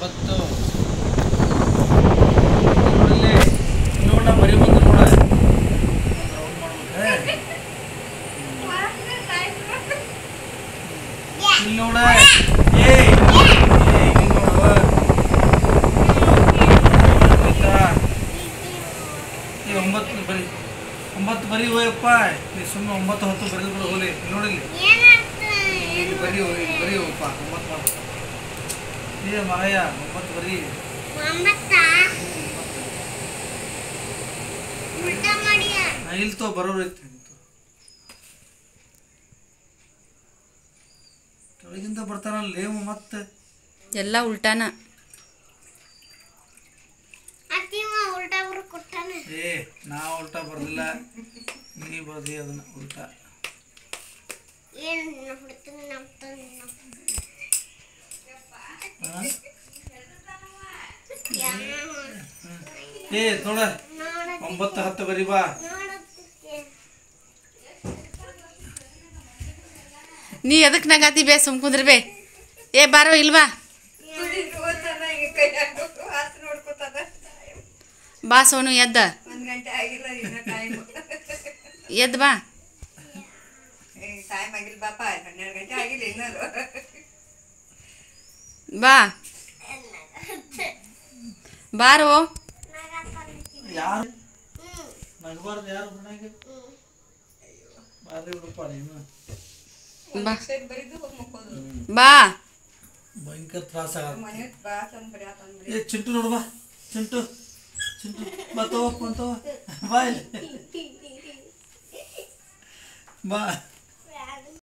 ಒಂಬತ್ತು ನೋಡಲ್ಲಿ ನೋಡ ಮರಿ ಬಂದು ನೋಡ ರೌಂಡ್ ಮಾಡ್ಬೇಕು ಇಲ್ಲಿ ನೋಡ ಏ ಏ, ಇಲ್ಲಿ ನೋಡುವ ಆಯ್ತಾ? ಏ ಒಂಬತ್ತು ಬರಿ ಒಂಬತ್ತು ಬರಿ ಹೋಯಪ್ಪ ನೀ ಸುಮ್ಮನೆ ಒಂಬತ್ತು ಹತ್ತು ಬರೆದು ಬಿಡು ಹೋಲಿ ಇಲ್ಲಿ ನೋಡಿಲ್ಲಿ ಇಲ್ಲಿ ಬರಿ ಹೋಗಿ ಬರಿ ಹೋಗಪ್ಪ ಒಂಬತ್ತು ಮಾಡು ಏ ಮರಯ್ಯ ಒಂಬತ್ತು ಬರಿ ನಾ ಇಲ್ಲಿ ತೋ ಬರೋರು ಐತಿ ಕೆಳಗಿಂದ ಬರ್ತಾನಲ್ಲ ಲೇವು ಮತ್ತೆ ಎಲ್ಲ ಉಲ್ಟಾನ ಉಲ್ಟಾ ಬರು ಕೊಟ್ಟಾನೆ ಏ ನಾ ಉಲ್ಟಾ ಬರ್ದಿಲ್ಲ ನೀ ಬರ್ದಿ ಅದನ್ನ ಉಲ್ಟಾ ಏನು ಹುಡ್ತಾನೆ ನಂಬ್ತಾನೆ ಹಾ? ನೋಡ ಏ ನೋಡ ಒಂಬತ್ತು ಹತ್ತು ಬರಿ ಬಾ ನೋಡಕ್ಕೆ ನೀ ಎದಕ್ಕೆ ನಗಾತಿ ಬೇ ಸುಮ್ ಕುಂದ್ರಿ ಬೇ ಏ ಬಾರೋ ಇಲ್ವಾ ಬಾ ಸೋನು ಎದ್ದ ಒಂದ್ ಗಂಟೆ ಆಗಿಲ್ಲ ಇನ್ನ ಟೈಮ್ ಎದ್ದು ಬಾ ಟೈಮ್ ಆಗಿಲ್ಲ ಬಾಪ ಹನ್ನೆರಡು ಗಂಟೆ ಆಗಿಲ್ಲ ಇನ್ನೂ ಬಾ ಬಾರೋ ಯಾರು ನಗಬಾರ್ದು ಯಾರು ಮನ್ಯಾಗ ಬಾರಿ ಬಿಡಪ್ಪ ನೀನು ಬಾ ಬರೀದು ಹೋಗಿ ಮುಕ್ಕೋದು ಬಾ ಭಯಂಕರ ತ್ರಾಸ ಮನೆ ಬಾ ತಂದ್ ಬರೀ ಆತಂದ್ ಏ ಚಿಂಟು ನೋಡು ಬಾ ಚಿಂಟು ಚಿಂಟು ಬಾ ತಗೋ ಫೋನ್ ತಗೋ ಬಾ ಇಲ್ಲಿ ಬಾ